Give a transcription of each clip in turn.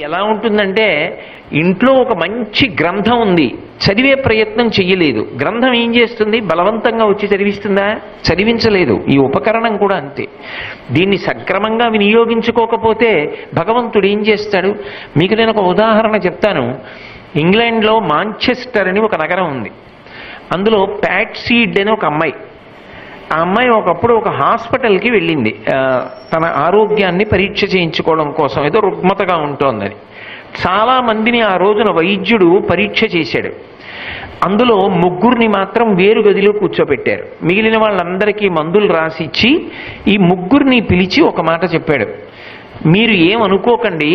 ఎలా ఉంటుందంటే ఇంట్లో ఒక మంచి గ్రంథం ఉంది చదివే ప్రయత్నం చెయ్యలేదు గ్రంథం ఏం చేస్తుంది బలవంతంగా వచ్చి చదివిస్తుందా చదివించలేదు ఈ ఉపకరణం కూడా అంతే దీన్ని సక్రమంగా వినియోగించుకోకపోతే భగవంతుడు ఏం చేస్తాడు మీకు నేను ఒక ఉదాహరణ చెప్తాను ఇంగ్లాండ్లో మాంచెస్టర్ అని ఒక నగరం ఉంది అందులో ప్యాట్సీడ్ అని ఒక అమ్మాయి ఆ అమ్మాయి ఒకప్పుడు ఒక హాస్పిటల్కి వెళ్ళింది ఆ, తన ఆరోగ్యాన్ని పరీక్ష చేయించుకోవడం కోసం ఏదో రుగ్మతగా ఉంటోందని చాలా మందిని ఆ రోజున వైద్యుడు పరీక్ష చేశాడు అందులో ముగ్గురిని మాత్రం వేరు గదిలో కూర్చోబెట్టారు మిగిలిన వాళ్ళందరికీ మందులు రాసిచ్చి ఈ ముగ్గురిని పిలిచి ఒక మాట చెప్పాడు మీరు ఏమనుకోకండి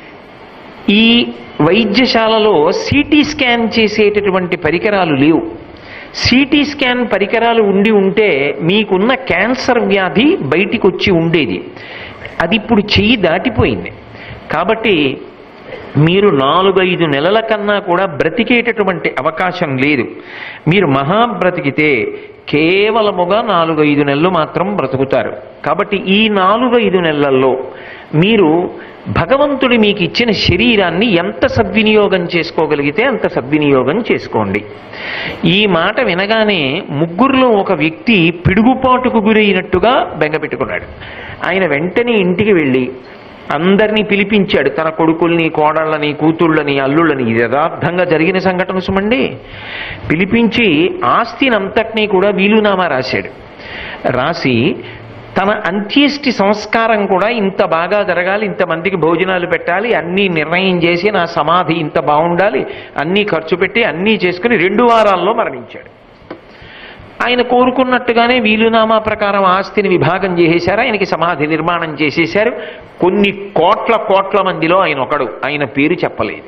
ఈ వైద్యశాలలో సిటీ స్కాన్ చేసేటటువంటి పరికరాలు లేవు సిటీ స్కాన్ పరికరాలు ఉండి ఉంటే మీకున్న క్యాన్సర్ వ్యాధి బయటికి వచ్చి ఉండేది అది ఇప్పుడు చెయ్యి దాటిపోయింది కాబట్టి మీరు నాలుగైదు నెలల కన్నా కూడా బ్రతికేటటువంటి అవకాశం లేదు మీరు మహా బ్రతికితే కేవలముగా నాలుగైదు నెలలు మాత్రం బ్రతుకుతారు కాబట్టి ఈ నాలుగైదు నెలల్లో మీరు భగవంతుడి మీకు ఇచ్చిన శరీరాన్ని ఎంత సద్వినియోగం చేసుకోగలిగితే అంత సద్వినియోగం చేసుకోండి ఈ మాట వినగానే ముగ్గురులో ఒక వ్యక్తి పిడుగుపాటుకు గురైనట్టుగా బెంగపెట్టుకున్నాడు ఆయన వెంటనే ఇంటికి వెళ్ళి అందరినీ పిలిపించాడు తన కొడుకుల్ని కోడళ్ళని కూతుళ్ళని అల్లుళ్ళని ఇది యథార్థంగా జరిగిన సంఘటన సుమండి పిలిపించి ఆస్తిని అంతటినీ కూడా వీలునామా రాశాడు రాసి తన అంత్యేష్టి సంస్కారం కూడా ఇంత బాగా జరగాలి ఇంతమందికి భోజనాలు పెట్టాలి అన్నీ నిర్ణయం చేసి నా సమాధి ఇంత బాగుండాలి అన్నీ ఖర్చు పెట్టి అన్నీ చేసుకుని రెండు వారాల్లో మరణించాడు ఆయన కోరుకున్నట్టుగానే వీలునామా ప్రకారం ఆస్తిని విభాగం చేసేశారు ఆయనకి సమాధి నిర్మాణం చేసేశారు కొన్ని కోట్ల కోట్ల మందిలో ఆయన ఒకడు ఆయన పేరు చెప్పలేదు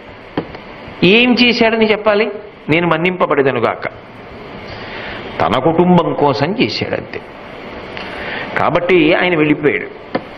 ఏం చేశాడని చెప్పాలి నేను మన్నింపబడదనుగాక తన కుటుంబం కోసం చేశాడంతే కాబట్టి ఆయన వెళ్ళిపోయాడు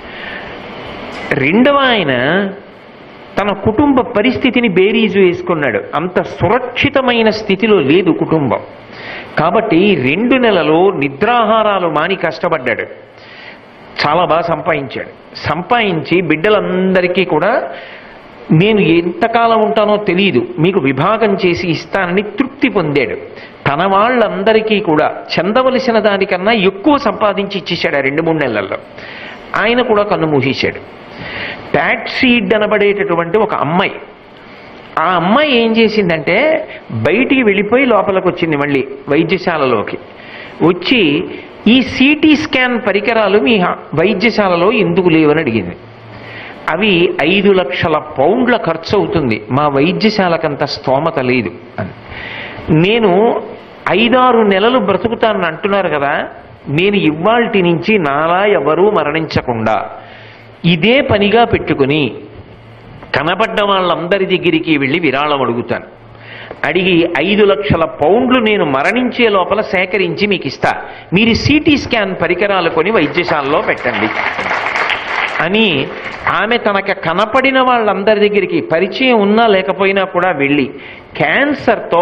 రెండవ ఆయన తన కుటుంబ పరిస్థితిని బేరీజు వేసుకున్నాడు అంత సురక్షితమైన స్థితిలో లేదు కుటుంబం కాబట్టి రెండు నెలలు నిద్రాహారాలు మాని కష్టపడ్డాడు చాలా బాగా సంపాదించాడు సంపాదించి బిడ్డలందరికీ కూడా నేను ఎంతకాలం ఉంటానో తెలియదు మీకు విభాగం చేసి ఇస్తానని తృప్తి పొందాడు తన వాళ్ళందరికీ కూడా చెందవలసిన దానికన్నా ఎక్కువ సంపాదించి ఇచ్చేశాడు ఆ రెండు మూడు నెలల్లో ఆయన కూడా కన్ను మూసేశాడు టాక్సీడ్ అనబడేటటువంటి ఒక అమ్మాయి ఆ అమ్మాయి ఏం చేసిందంటే బయటికి వెళ్ళిపోయి లోపలికి వచ్చింది మళ్ళీ వైద్యశాలలోకి వచ్చి ఈ సిటీ స్కాన్ పరికరాలు మీ హ- వైద్యశాలలో ఎందుకు లేవని అడిగింది అవి ఐదు లక్షల పౌండ్ల ఖర్చు అవుతుంది మా వైద్యశాలకంత స్తోమత లేదు అని నేను ఐదారు నెలలు బ్రతుకుతానని అంటున్నారు కదా నేను ఇవాల్టి నుంచి నాలా ఎవరూ మరణించకుండా ఇదే పనిగా పెట్టుకుని కనబడ్డ వాళ్ళందరి దగ్గరికి వెళ్ళి విరాళం అడుగుతాను అడిగి ఐదు లక్షల పౌండ్లు నేను మరణించే లోపల సేకరించి మీకు ఇస్తా మీరు సిటీ స్కాన్ పరికరాలు కొని వైద్యశాలలో పెట్టండి అని ఆమె తనకు కనపడిన వాళ్ళందరి దగ్గరికి పరిచయం ఉన్నా లేకపోయినా కూడా వెళ్ళి క్యాన్సర్తో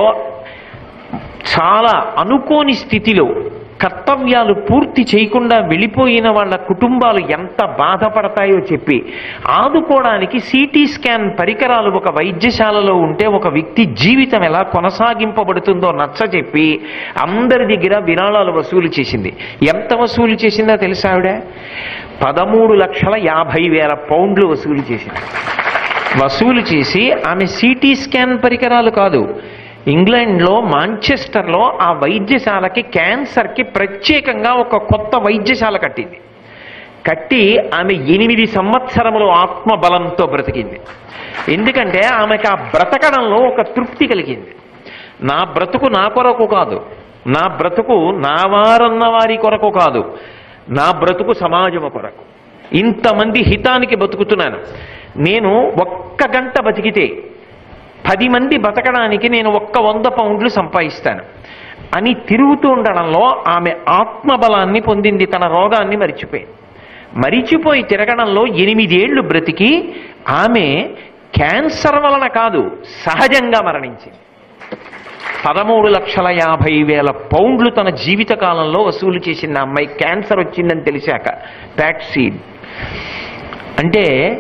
చాలా అనుకోని స్థితిలో కర్తవ్యాలు పూర్తి చేయకుండా వెళ్ళిపోయిన వాళ్ళ కుటుంబాలు ఎంత బాధపడతాయో చెప్పి ఆదుకోవడానికి సిటీ స్కాన్ పరికరాలు ఒక వైద్యశాలలో ఉంటే ఒక వ్యక్తి జీవితం ఎలా కొనసాగింపబడుతుందో నచ్చ చెప్పి అందరి దగ్గర విరాళాలు వసూలు చేసింది ఎంత వసూలు చేసిందో తెలుసా ఆవిడ పదమూడు లక్షల యాభై వేల పౌండ్లు వసూలు చేసింది వసూలు చేసి ఆమె సిటీ స్కాన్ పరికరాలు కాదు ఇంగ్లాండ్లో మాంచెస్టర్లో ఆ వైద్యశాలకి క్యాన్సర్కి ప్రత్యేకంగా ఒక కొత్త వైద్యశాల కట్టింది కట్టి ఆమె ఎనిమిది సంవత్సరములు ఆత్మబలంతో బ్రతికింది ఎందుకంటే ఆమెకు ఆ బ్రతకడంలో ఒక తృప్తి కలిగింది నా బ్రతుకు నా కొరకు కాదు నా బ్రతుకు నా వారన్న వారి కొరకు కాదు నా బ్రతుకు సమాజము కొరకు ఇంతమంది హితానికి బతుకుతున్నాను నేను ఒక్క గంట బతికితే పది మంది బతకడానికి నేను ఒక్క వంద పౌండ్లు సంపాదిస్తాను అని తిరుగుతూ ఉండడంలో ఆమె ఆత్మబలాన్ని పొందింది తన రోగాన్ని మరిచిపోయింది మరిచిపోయి తిరగడంలో ఎనిమిదేళ్లు బ్రతికి ఆమె క్యాన్సర్ వలన కాదు సహజంగా మరణించింది పదమూడు లక్షల యాభై వేల పౌండ్లు తన జీవిత కాలంలో వసూలు చేసింది ఆ అమ్మాయి క్యాన్సర్ వచ్చిందని తెలిసాక ప్యాక్సీడ్ అంటే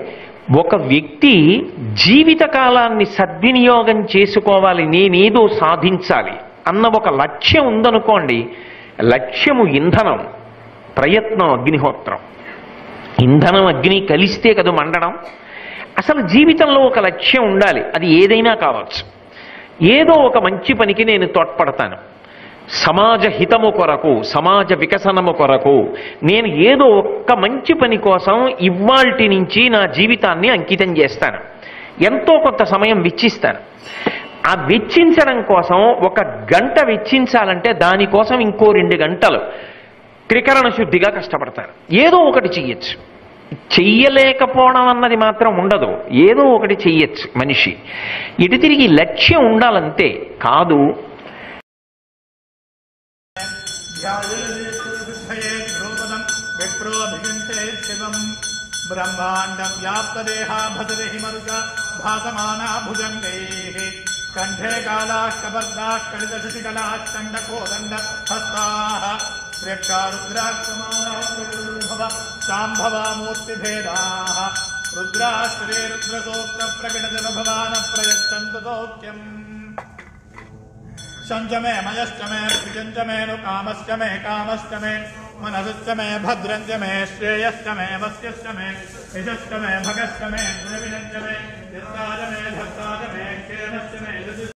ఒక వ్యక్తి జీవిత కాలాన్ని సద్వినియోగం చేసుకోవాలి నేనేదో సాధించాలి అన్న ఒక లక్ష్యం ఉందనుకోండి లక్ష్యము ఇంధనం ప్రయత్నం అగ్నిహోత్రం ఇంధనం అగ్ని కలిస్తే కదా మండడం అసలు జీవితంలో ఒక లక్ష్యం ఉండాలి అది ఏదైనా కావచ్చు ఏదో ఒక మంచి పనికి నేను తోడ్పడతాను సమాజ హితము కొరకు సమాజ వికసనము కొరకు నేను ఏదో ఒక్క మంచి పని కోసం ఇవాల్టి నుంచి నా జీవితాన్ని అంకితం చేస్తాను ఎంతో కొంత సమయం వెచ్చిస్తాను ఆ వెచ్చించడం కోసం ఒక గంట వెచ్చించాలంటే దానికోసం ఇంకో రెండు గంటలు త్రికరణ శుద్ధిగా కష్టపడతారు ఏదో ఒకటి చెయ్యొచ్చు చెయ్యలేకపోవడం అన్నది మాత్రం ఉండదు ఏదో ఒకటి చెయ్యొచ్చు మనిషి ఇటు తిరిగి లక్ష్యం ఉండాలంతే కాదు ధ్యాయేద్రుద్ధయే ధ్రువపదం విప్రోభిగంటే శివం బ్రహ్మాండం వ్యాప్తదేహా భద్రిహి మరుగ భాసమానా భుజంగైః కంఠే కాలాः కబర్దాः కళితశశికలాः చండకోదండ హస్తాः శ్రేక్షారుద్రాక్షమాలాభవ శాంభవా మూర్తిభేదాः రుద్రాశ్రే రుద్రసూక్త ప్రకటన భవాన ప్రయచ్చంతు సౌఖ్యం शञ्च मे मयश्च मे प्रियञ्च मे नु कामश्च मे कामश्च मे मनसश्च मे भद्रञ्च मे श्रेयश्च मे वस्यश्च मे यशश्च मे भगश्च मे गुणविनश्च मे यत्ताज मे धत्ताज मे क्षेमश्च मे यजुश्च